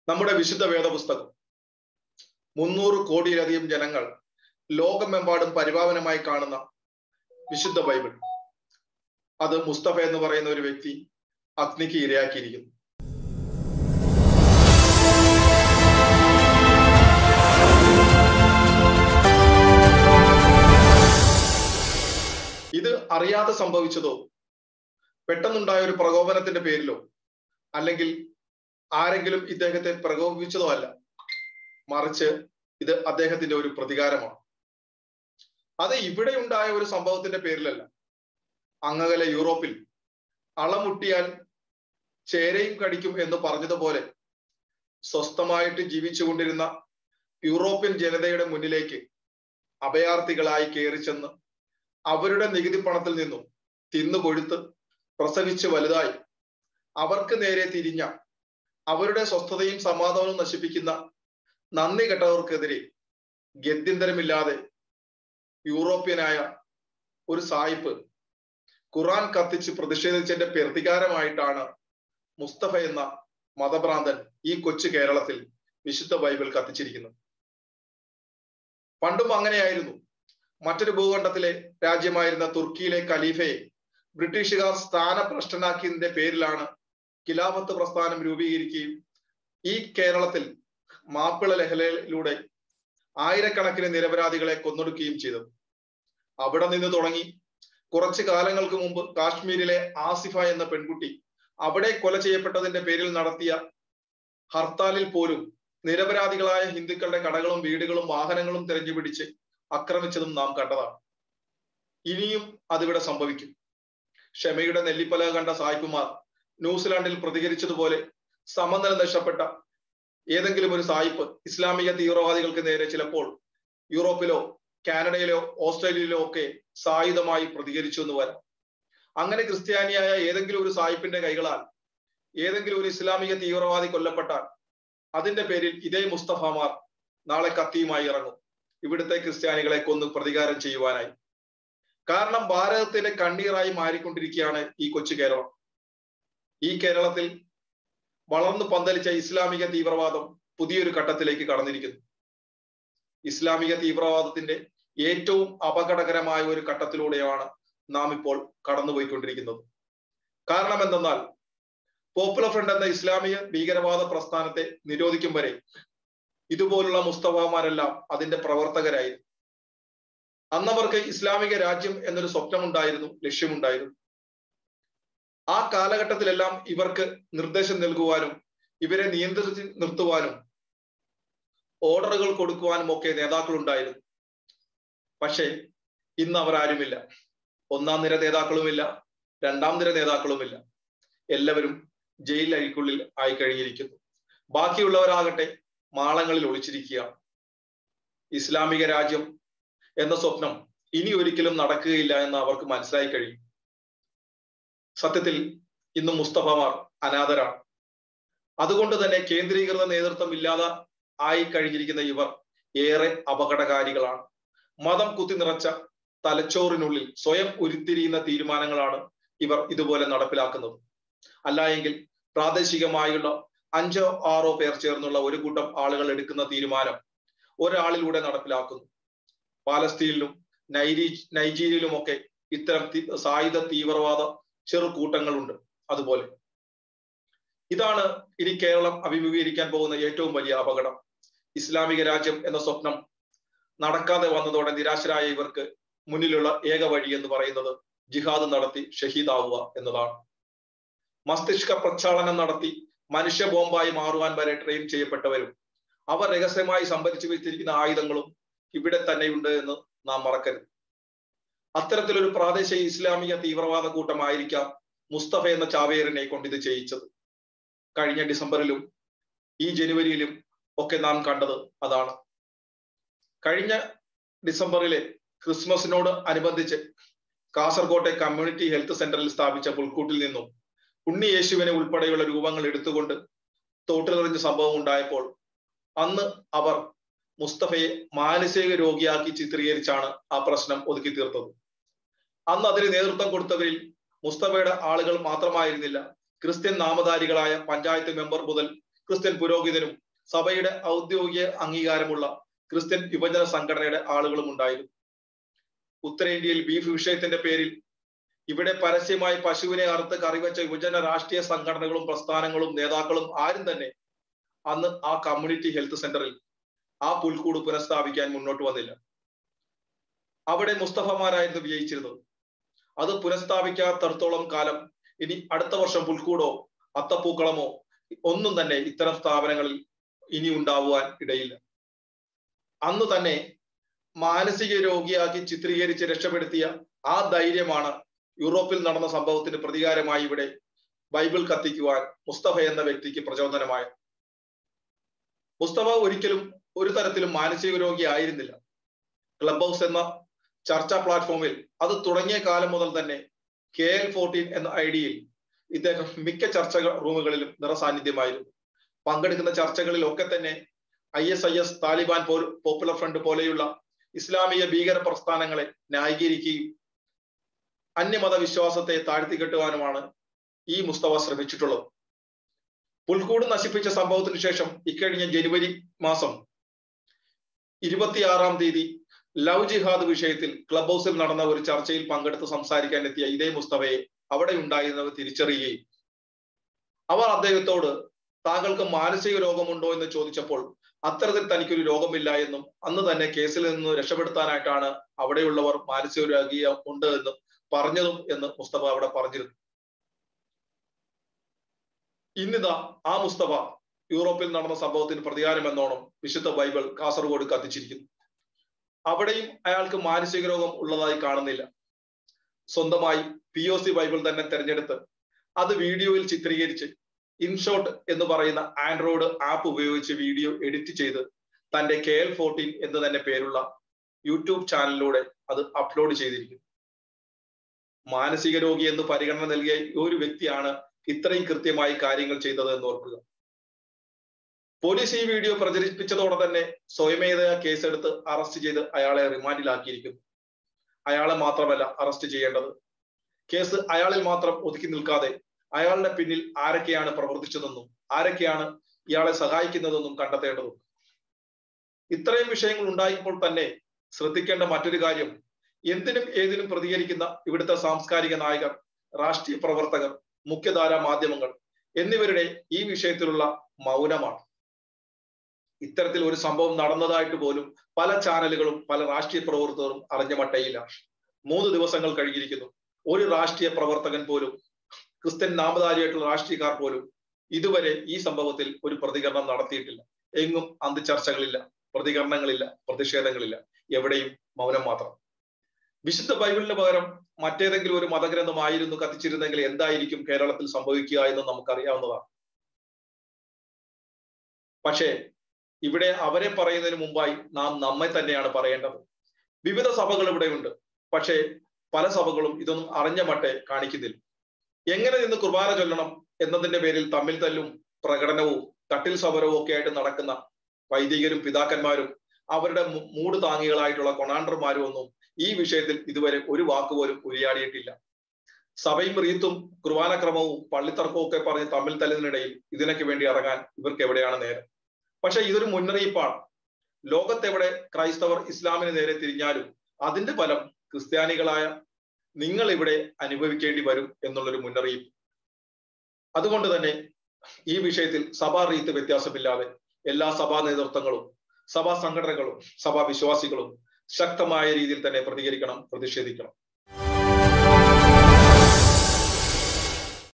നമ്മുടെ വിശുദ്ധ വേദപുസ്തകം മുന്നൂറ് കോടിയിലധികം ജനങ്ങൾ ലോകമെമ്പാടും പരിപാവനമായി കാണുന്ന വിശുദ്ധ ബൈബിൾ അത് മുസ്തഫ എന്ന് പറയുന്ന ഒരു വ്യക്തി അഗ്നിക്ക് ഇരയാക്കിയിരിക്കുന്നു ഇത് അറിയാതെ സംഭവിച്ചതോ പെട്ടെന്നുണ്ടായ ഒരു പ്രകോപനത്തിന്റെ പേരിലോ അല്ലെങ്കിൽ ആരെങ്കിലും ഇദ്ദേഹത്തെ പ്രകോപിപ്പിച്ചതോ അല്ല മറിച്ച് ഇത് അദ്ദേഹത്തിന്റെ ഒരു പ്രതികാരമാണ് അത് ഇവിടെ ഉണ്ടായ ഒരു സംഭവത്തിന്റെ പേരിലല്ല അങ്ങകലെ യൂറോപ്പിൽ അളമുട്ടിയാൽ ചേരയും കടിക്കും എന്ന് പറഞ്ഞതുപോലെ സ്വസ്ഥമായിട്ട് ജീവിച്ചുകൊണ്ടിരുന്ന യൂറോപ്യൻ ജനതയുടെ മുന്നിലേക്ക് അഭയാർത്ഥികളായി കയറി ചെന്ന് അവരുടെ നികുതി പണത്തിൽ നിന്നും തിന്നു കൊഴുത്ത് പ്രസവിച്ച് വലുതായി അവർക്ക് നേരെ തിരിഞ്ഞ അവരുടെ സ്വസ്ഥതയും സമാധാനവും നശിപ്പിക്കുന്ന നന്ദി കെട്ടവർക്കെതിരെ ഗത്യന്തരമില്ലാതെ യൂറോപ്യനായ ഒരു സായിപ്പ് ഖുറാൻ കത്തിച്ച് പ്രതിഷേധിച്ചതിന്റെ പ്രതികാരമായിട്ടാണ് മുസ്തഫ എന്ന മതഭ്രാന്തൻ ഈ കൊച്ചു കേരളത്തിൽ വിശുദ്ധ ബൈബിൾ കത്തിച്ചിരിക്കുന്നത് പണ്ടും അങ്ങനെയായിരുന്നു മറ്റൊരു ഭൂഖണ്ഡത്തിലെ രാജ്യമായിരുന്ന തുർക്കിയിലെ ഖലീഫയെ ബ്രിട്ടീഷുകാർ സ്ഥാനഭ്രഷ്ടനാക്കിയതിന്റെ പേരിലാണ് ഖിലാഫത്ത് പ്രസ്ഥാനം രൂപീകരിക്കുകയും ഈ കേരളത്തിൽ മാപ്പിള ലഹലയിലൂടെ ആയിരക്കണക്കിന് നിരപരാധികളെ കൊന്നൊടുക്കുകയും ചെയ്തത് അവിടെ നിന്ന് തുടങ്ങി കുറച്ചു കാലങ്ങൾക്ക് മുമ്പ് കാശ്മീരിലെ ആസിഫ എന്ന പെൺകുട്ടി അവിടെ കൊല ചെയ്യപ്പെട്ടതിന്റെ പേരിൽ നടത്തിയ ഹർത്താലിൽ പോലും നിരപരാധികളായ ഹിന്ദുക്കളുടെ കടകളും വീടുകളും വാഹനങ്ങളും തെരഞ്ഞുപിടിച്ച് ആക്രമിച്ചതും നാം കണ്ടതാണ് ഇനിയും അതിവിടെ സംഭവിക്കും ക്ഷമയുടെ നെല്ലിപ്പല കണ്ട സായിപ്പുമാർ ന്യൂസിലാൻഡിൽ പ്രതികരിച്ചതുപോലെ സമനില നഷ്ടപ്പെട്ട ഏതെങ്കിലും ഒരു സായിപ്പ് ഇസ്ലാമിക തീവ്രവാദികൾക്ക് നേരെ ചിലപ്പോൾ യൂറോപ്പിലോ കാനഡയിലോ ഓസ്ട്രേലിയയിലോ ഒക്കെ സായുധമായി പ്രതികരിച്ചു എന്ന് വരാം അങ്ങനെ ക്രിസ്ത്യാനിയായ ഏതെങ്കിലും ഒരു സായിപ്പിന്റെ കൈകളാൽ ഏതെങ്കിലും ഒരു ഇസ്ലാമിക തീവ്രവാദി കൊല്ലപ്പെട്ടാൽ അതിന്റെ പേരിൽ ഇതേ മുസ്തഫമാർ നാളെ കത്തിയുമായി ഇറങ്ങും ഇവിടുത്തെ ക്രിസ്ത്യാനികളെ കൊന്ന് പ്രതികാരം ചെയ്യുവാനായി കാരണം ഭാരതത്തിന്റെ കണ്ണീറായി മാറിക്കൊണ്ടിരിക്കുകയാണ് ഈ കൊച്ചു കേരളം ഈ കേരളത്തിൽ വളർന്നു പന്തലിച്ച ഇസ്ലാമിക തീവ്രവാദം പുതിയൊരു ഘട്ടത്തിലേക്ക് കടന്നിരിക്കുന്നു ഇസ്ലാമിക തീവ്രവാദത്തിന്റെ ഏറ്റവും അപകടകരമായ ഒരു ഘട്ടത്തിലൂടെയാണ് നാം ഇപ്പോൾ കടന്നുപോയിക്കൊണ്ടിരിക്കുന്നത് കാരണം എന്തെന്നാൽ പോപ്പുലർ ഫ്രണ്ട് എന്ന ഇസ്ലാമിക ഭീകരവാദ പ്രസ്ഥാനത്തെ നിരോധിക്കും വരെ ഇതുപോലുള്ള മുസ്തഫമാരെല്ലാം അതിന്റെ പ്രവർത്തകരായിരുന്നു അന്നവർക്ക് ഇസ്ലാമിക രാജ്യം എന്നൊരു സ്വപ്നമുണ്ടായിരുന്നു ലക്ഷ്യമുണ്ടായിരുന്നു ആ കാലഘട്ടത്തിലെല്ലാം ഇവർക്ക് നിർദ്ദേശം നൽകുവാനും ഇവരെ നിയന്ത്രിച്ച് നിർത്തുവാനും ഓർഡറുകൾ കൊടുക്കുവാനും ഒക്കെ നേതാക്കൾ ഉണ്ടായിരുന്നു പക്ഷേ ഇന്ന് അവർ ആരുമില്ല ഒന്നാം നിര നേതാക്കളുമില്ല രണ്ടാം നിര നേതാക്കളുമില്ല എല്ലാവരും ജയിൽ അഴിക്കുള്ളിൽ ആയി കഴിഞ്ഞിരിക്കുന്നു ബാക്കിയുള്ളവരാകട്ടെ മാളങ്ങളിൽ ഒളിച്ചിരിക്കുക ഇസ്ലാമിക രാജ്യം എന്ന സ്വപ്നം ഇനി ഒരിക്കലും നടക്കുകയില്ല എന്ന് അവർക്ക് മനസ്സിലായി കഴിയും സത്യത്തിൽ ഇന്ന് മുസ്തഫമാർ അനാഥരാണ് അതുകൊണ്ട് തന്നെ കേന്ദ്രീകൃത നേതൃത്വം ഇല്ലാതെ ആയി കഴിഞ്ഞിരിക്കുന്ന ഇവർ ഏറെ അപകടകാരികളാണ് മതം കുത്തി നിറച്ച തലച്ചോറിനുള്ളിൽ സ്വയം ഉരുത്തിരിയുന്ന തീരുമാനങ്ങളാണ് ഇവർ ഇതുപോലെ നടപ്പിലാക്കുന്നത് അല്ല എങ്കിൽ പ്രാദേശികമായുള്ള അഞ്ചോ ആറോ പേർ ചേർന്നുള്ള ഒരു കൂട്ടം ആളുകൾ എടുക്കുന്ന തീരുമാനം ഒരാളിലൂടെ നടപ്പിലാക്കുന്നു പാലസ്തീനിലും നൈരീ നൈജീരിയയിലുമൊക്കെ ഇത്തരം സായുധ തീവ്രവാദ ചെറു കൂട്ടങ്ങളുണ്ട് അതുപോലെ ഇതാണ് ഇനി കേരളം അഭിമുഖീകരിക്കാൻ പോകുന്ന ഏറ്റവും വലിയ അപകടം ഇസ്ലാമിക രാജ്യം എന്ന സ്വപ്നം നടക്കാതെ വന്നതോടെ നിരാശരായ ഇവർക്ക് മുന്നിലുള്ള ഏക വഴി എന്ന് പറയുന്നത് ജിഹാദ് നടത്തി ഷഹീദാവുക എന്നതാണ് മസ്തിഷ്ക പ്രക്ഷാളനം നടത്തി മനുഷ്യ ബോംബായി മാറുവാൻ വരെ ട്രെയിൻ ചെയ്യപ്പെട്ടവരും അവർ രഹസ്യമായി സംഭരിച്ചു വെച്ചിരിക്കുന്ന ആയുധങ്ങളും ഇവിടെ തന്നെയുണ്ട് എന്ന് നാം മറക്കരുത് അത്തരത്തിലൊരു പ്രാദേശിക ഇസ്ലാമിക തീവ്രവാദ കൂട്ടമായിരിക്കാം മുസ്തഫ എന്ന ചാവേറിനെ കൊണ്ട് ഇത് ചെയ്യിച്ചത് കഴിഞ്ഞ ഡിസംബറിലും ഈ ജനുവരിയിലും ഒക്കെ നാം കണ്ടത് അതാണ് കഴിഞ്ഞ ഡിസംബറിലെ ക്രിസ്മസിനോട് അനുബന്ധിച്ച് കാസർകോട്ടെ കമ്മ്യൂണിറ്റി ഹെൽത്ത് സെന്ററിൽ സ്ഥാപിച്ച പുൽക്കൂട്ടിൽ നിന്നും ഉണ്ണി യേശുവിനെ ഉൾപ്പെടെയുള്ള രൂപങ്ങൾ എടുത്തുകൊണ്ട് തോട്ടിലെറിഞ്ഞ സംഭവം ഉണ്ടായപ്പോൾ അന്ന് അവർ മുസ്തഫയെ മാനസിക രോഗിയാക്കി ചിത്രീകരിച്ചാണ് ആ പ്രശ്നം ഒതുക്കി തീർത്തത് അന്ന് അതിന് നേതൃത്വം കൊടുത്തവരിൽ മുസ്തഫയുടെ ആളുകൾ മാത്രമായിരുന്നില്ല ക്രിസ്ത്യൻ നാമധാരികളായ പഞ്ചായത്ത് മെമ്പർ മുതൽ ക്രിസ്ത്യൻ പുരോഹിതനും സഭയുടെ ഔദ്യോഗിക അംഗീകാരമുള്ള ക്രിസ്ത്യൻ വിഭജന സംഘടനയുടെ ആളുകളും ഉണ്ടായിരുന്നു ഉത്തരേന്ത്യയിൽ ബീഫ് വിഷയത്തിന്റെ പേരിൽ ഇവിടെ പരസ്യമായി പശുവിനെ അറുത്ത് കറിവെച്ച വിഭജന രാഷ്ട്രീയ സംഘടനകളും പ്രസ്ഥാനങ്ങളും നേതാക്കളും ആരും തന്നെ അന്ന് ആ കമ്മ്യൂണിറ്റി ഹെൽത്ത് സെന്ററിൽ ആ പുൽക്കൂട് പുനഃസ്ഥാപിക്കാൻ മുന്നോട്ട് വന്നില്ല അവിടെ മുസ്തഫമാരായിരുന്നു വിജയിച്ചിരുന്നത് അത് പുനഃസ്ഥാപിക്കാത്തടത്തോളം കാലം ഇനി അടുത്ത വർഷം പുൽക്കൂടോ അത്തപ്പൂക്കളമോ ഒന്നും തന്നെ ഇത്തരം സ്ഥാപനങ്ങളിൽ ഇനി ഉണ്ടാവുവാൻ ഇടയില്ല അന്ന് തന്നെ മാനസിക രോഗിയാക്കി ചിത്രീകരിച്ച് രക്ഷപ്പെടുത്തിയ ആ ധൈര്യമാണ് യൂറോപ്പിൽ നടന്ന സംഭവത്തിന് പ്രതികാരമായി ഇവിടെ ബൈബിൾ കത്തിക്കുവാൻ മുസ്തഫ എന്ന വ്യക്തിക്ക് പ്രചോദനമായ മുസ്തഫ ഒരിക്കലും ഒരു തരത്തിലും മാനസിക രോഗി ആയിരുന്നില്ല ക്ലബ് ഹൗസ് എന്ന ചർച്ചാ പ്ലാറ്റ്ഫോമിൽ അത് തുടങ്ങിയ കാലം മുതൽ തന്നെ കെ എൽ ഫോർട്ടീൻ എന്ന ഐഡിയയിൽ ഇദ്ദേഹം മിക്ക ചർച്ച റൂമുകളിലും നിറസാന്നിധ്യമായിരുന്നു പങ്കെടുക്കുന്ന ചർച്ചകളിൽ ഒക്കെ തന്നെ I S I S Taliban Popular Front പോലെയുള്ള ഇസ്ലാമിക ഭീകര പ്രസ്ഥാനങ്ങളെ ന്യായീകരിക്കുകയും അന്യമത വിശ്വാസത്തെ താഴ്ത്തിക്കെട്ടുവാനുമാണ് ഈ മുസ്തഫ ശ്രമിച്ചിട്ടുള്ളത് പുൽക്കൂട് നശിപ്പിച്ച സംഭവത്തിന് ശേഷം ഇക്കഴിഞ്ഞ ജനുവരി മാസം ഇരുപത്തിയാറാം തീയതി ലവ് ജിഹാദ് വിഷയത്തിൽ ക്ലബ് ഹൗസിൽ നടന്ന ഒരു ചർച്ചയിൽ പങ്കെടുത്ത് സംസാരിക്കാൻ എത്തിയ ഇതേ മുസ്തഫയെ അവിടെ ഉണ്ടായിരുന്നവർ തിരിച്ചറിയുകയും അവർ അദ്ദേഹത്തോട് താങ്കൾക്ക് മാനസിക രോഗമുണ്ടോ എന്ന് ചോദിച്ചപ്പോൾ അത്തരത്തിൽ തനിക്കൊരു രോഗമില്ല എന്നും അന്ന് തന്നെ കേസിൽ നിന്ന് രക്ഷപ്പെടുത്താനായിട്ടാണ് അവിടെയുള്ളവർ മാനസിക രോഗിയ ഉണ്ട് എന്ന് പറഞ്ഞതും എന്ന് മുസ്തഫ അവിടെ പറഞ്ഞിരുന്നു ഇന്നിതാ ആ മുസ്തഫ യൂറോപ്പിൽ നടന്ന സംഭവത്തിന് പ്രതികാരം എന്നോണം വിശുദ്ധ ബൈബിൾ കാസർഗോഡ് കത്തിച്ചിരിക്കുന്നു അവിടെയും അയാൾക്ക് മാനസിക രോഗം ഉള്ളതായി കാണുന്നില്ല സ്വന്തമായി പി ഒ സി ബൈബിൾ തന്നെ തെരഞ്ഞെടുത്ത് അത് വീഡിയോയിൽ ചിത്രീകരിച്ച് ഇൻഷോട്ട് എന്ന് പറയുന്ന ആൻഡ്രോയിഡ് ആപ്പ് ഉപയോഗിച്ച് വീഡിയോ എഡിറ്റ് ചെയ്ത് തന്റെ കെ എൽ ഫോർട്ടീൻ എന്ന് തന്നെ പേരുള്ള യൂട്യൂബ് ചാനലിലൂടെ അത് അപ്ലോഡ് ചെയ്തിരിക്കുന്നു മാനസിക രോഗി എന്ന് പരിഗണന നൽകിയ ഒരു വ്യക്തിയാണ് ഇത്രയും കൃത്യമായി കാര്യങ്ങൾ ചെയ്തത് എന്ന് ഓർക്കുക പോലീസ് ഈ വീഡിയോ പ്രചരിപ്പിച്ചതോടെ തന്നെ സ്വയമേധയാ കേസെടുത്ത് അറസ്റ്റ് ചെയ്ത് അയാളെ റിമാൻഡിലാക്കിയിരിക്കുന്നു അയാളെ മാത്രമല്ല അറസ്റ്റ് ചെയ്യേണ്ടത് കേസ് അയാളിൽ മാത്രം ഒതുക്കി നിൽക്കാതെ അയാളുടെ പിന്നിൽ ആരൊക്കെയാണ് പ്രവർത്തിച്ചതെന്നും ആരൊക്കെയാണ് ഇയാളെ സഹായിക്കുന്നതെന്നും കണ്ടെത്തേണ്ടതും ഇത്രയും വിഷയങ്ങൾ ഉണ്ടായപ്പോൾ തന്നെ ശ്രദ്ധിക്കേണ്ട മറ്റൊരു കാര്യം എന്തിനും ഏതിനും പ്രതികരിക്കുന്ന ഇവിടുത്തെ സാംസ്കാരിക നായകർ രാഷ്ട്രീയ പ്രവർത്തകർ മുഖ്യധാരാ മാധ്യമങ്ങൾ എന്നിവരുടെ ഈ വിഷയത്തിലുള്ള മൗനമാണ് ഇത്തരത്തിൽ ഒരു സംഭവം നടന്നതായിട്ട് പോലും പല ചാനലുകളും പല രാഷ്ട്രീയ പ്രവർത്തകരും അറിഞ്ഞ മട്ടയില്ല മൂന്ന് ദിവസങ്ങൾ കഴിഞ്ഞിരിക്കുന്നു ഒരു രാഷ്ട്രീയ പ്രവർത്തകൻ പോലും ക്രിസ്ത്യൻ നാമധാരിയായിട്ടുള്ള രാഷ്ട്രീയക്കാർ പോലും ഇതുവരെ ഈ സംഭവത്തിൽ ഒരു പ്രതികരണം നടത്തിയിട്ടില്ല എങ്ങും അന്ത് ചർച്ചകളില്ല പ്രതികരണങ്ങളില്ല പ്രതിഷേധങ്ങളില്ല എവിടെയും മൗനം മാത്രം വിശുദ്ധ ബൈബിളിന് പകരം മറ്റേതെങ്കിലും ഒരു മതഗ്രന്ഥമായിരുന്നു കത്തിച്ചിരുന്നെങ്കിൽ എന്തായിരിക്കും കേരളത്തിൽ സംഭവിക്കുക എന്ന് നമുക്കറിയാവുന്നതാണ് പക്ഷേ ഇവിടെ അവരെ പറയുന്നതിന് മുമ്പായി നാം നമ്മെ തന്നെയാണ് പറയേണ്ടത് വിവിധ സഭകൾ ഇവിടെയുണ്ട് പക്ഷേ പല സഭകളും ഇതൊന്നും അറിഞ്ഞ മട്ടെ കാണിക്കുന്നില്ല എങ്ങനെ നിന്ന് കുർബാന ചൊല്ലണം എന്നതിന്റെ പേരിൽ തമ്മിൽ തല്ലും പ്രകടനവും തട്ടിൽ സമരവും ഒക്കെ ആയിട്ട് നടക്കുന്ന വൈദികരും പിതാക്കന്മാരും അവരുടെ മൂട് താങ്ങികളായിട്ടുള്ള കൊണാണ്ടർമാരും ഒന്നും ഈ വിഷയത്തിൽ ഇതുവരെ ഒരു വാക്ക് പോലും ഉരിയാടിയിട്ടില്ല സഭയും റീത്തും കുർബാനക്രമവും പള്ളിത്തർക്കവും ഒക്കെ പറഞ്ഞ് തമ്മിൽ തല്ലുന്നതിനിടയിൽ ഇതിനൊക്കെ വേണ്ടി ഇറങ്ങാൻ ഇവർക്ക് എവിടെയാണ് നേരം പക്ഷെ ഇതൊരു മുന്നറിയിപ്പാണ് ലോകത്തെവിടെ ക്രൈസ്തവർ ഇസ്ലാമിന് നേരെ തിരിഞ്ഞാലും അതിന്റെ ഫലം ക്രിസ്ത്യാനികളായ നിങ്ങൾ ഇവിടെ അനുഭവിക്കേണ്ടി വരും എന്നുള്ളൊരു മുന്നറിയിപ്പ് അതുകൊണ്ട് തന്നെ ഈ വിഷയത്തിൽ സഭാ റീത്ത് വ്യത്യാസമില്ലാതെ എല്ലാ സഭാ നേതൃത്വങ്ങളും സഭാ സംഘടനകളും സഭാ വിശ്വാസികളും ശക്തമായ രീതിയിൽ തന്നെ പ്രതികരിക്കണം പ്രതിഷേധിക്കണം